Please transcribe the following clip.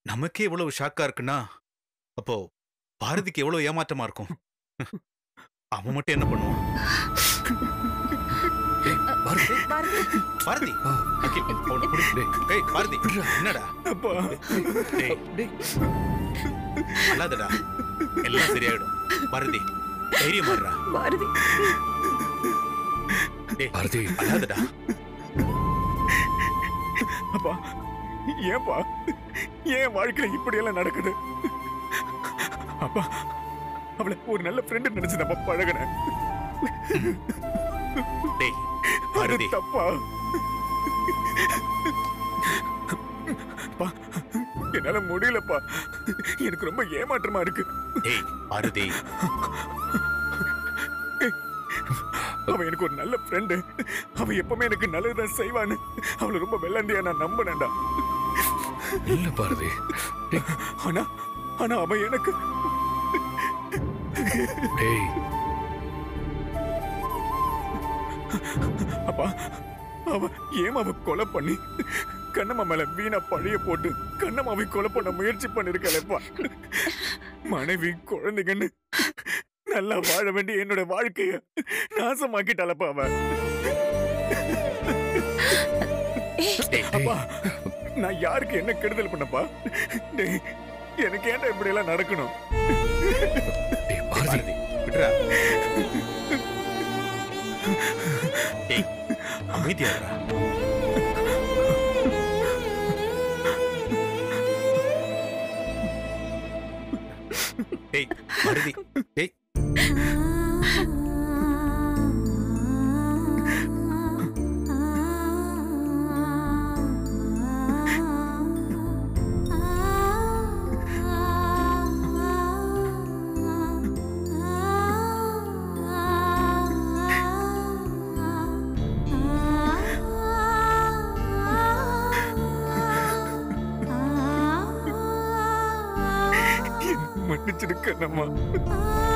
நமக்கே இவ்வளவு ஷாக்கா இருக்குன்னா அப்போ பாரதிக்கு எவ்வளவு ஏமாற்றமா இருக்கும் அவன் மட்டும் என்ன பண்ணுவான் டேய், பாரதி பாரதி பாரதி ஆ. அகில், அவனை பிடி. டேய். ஏய் பாரதி என்னடா அப்பா டேய் டேய் அல்லாதடா எல்லாம் சரியாயிடும் பாரதி தைரியம் மாறுறா பாரதி டேய் பாரதி அல்லாதடா அப்பா ஏன்பா ஏன் வாழ்க்கையில இப்படி எல்லாம் நடக்குது அப்பா அவளை ஒரு நல்ல ஃப்ரெண்ட் நினைச்சுதான் பழகினேன் டேய் அது பாரதி தப்பா அப்பா, என்னால முடியலப்பா எனக்கு ரொம்ப ஏமாற்றமா இருக்கு டேய் பாரதி அவ எனக்கு ஒரு நல்ல ஃப்ரெண்டு அவ எப்பவுமே எனக்கு நல்லதுதான் செய்வான்னு அவளை ரொம்ப வெள்ளந்தியா நான் நம்பினேன்டா இல்ல பாரதி ஆனா ஆனா அவ எனக்கு டேய் அப்பா அவ ஏமாவை கொலை பண்ணி கண்ணம்மா மேல வீணா பழிய போட்டு கண்ணம்மாவை கொலை பண்ண முயற்சி பண்ணிருக்கலப்பா மனைவி குழந்தைங்கன்னு நல்லா வாழ வேண்டிய என்னோட வாழ்க்கைய நாசமாக்கிட்டாலப்பா அவ டேய் அப்பா நான் யாருக்கு என்ன கெடுதல் பண்ணப்பா டேய், எனக்கு ஏன்டா இப்படி எல்லாம் நடக்கணும் டேய் பாரதி பாரதி விடுறா டேய் அமைதியா இருடா. டேய் பாரதி டேய் மன்னிச்சிருக்க நம்ம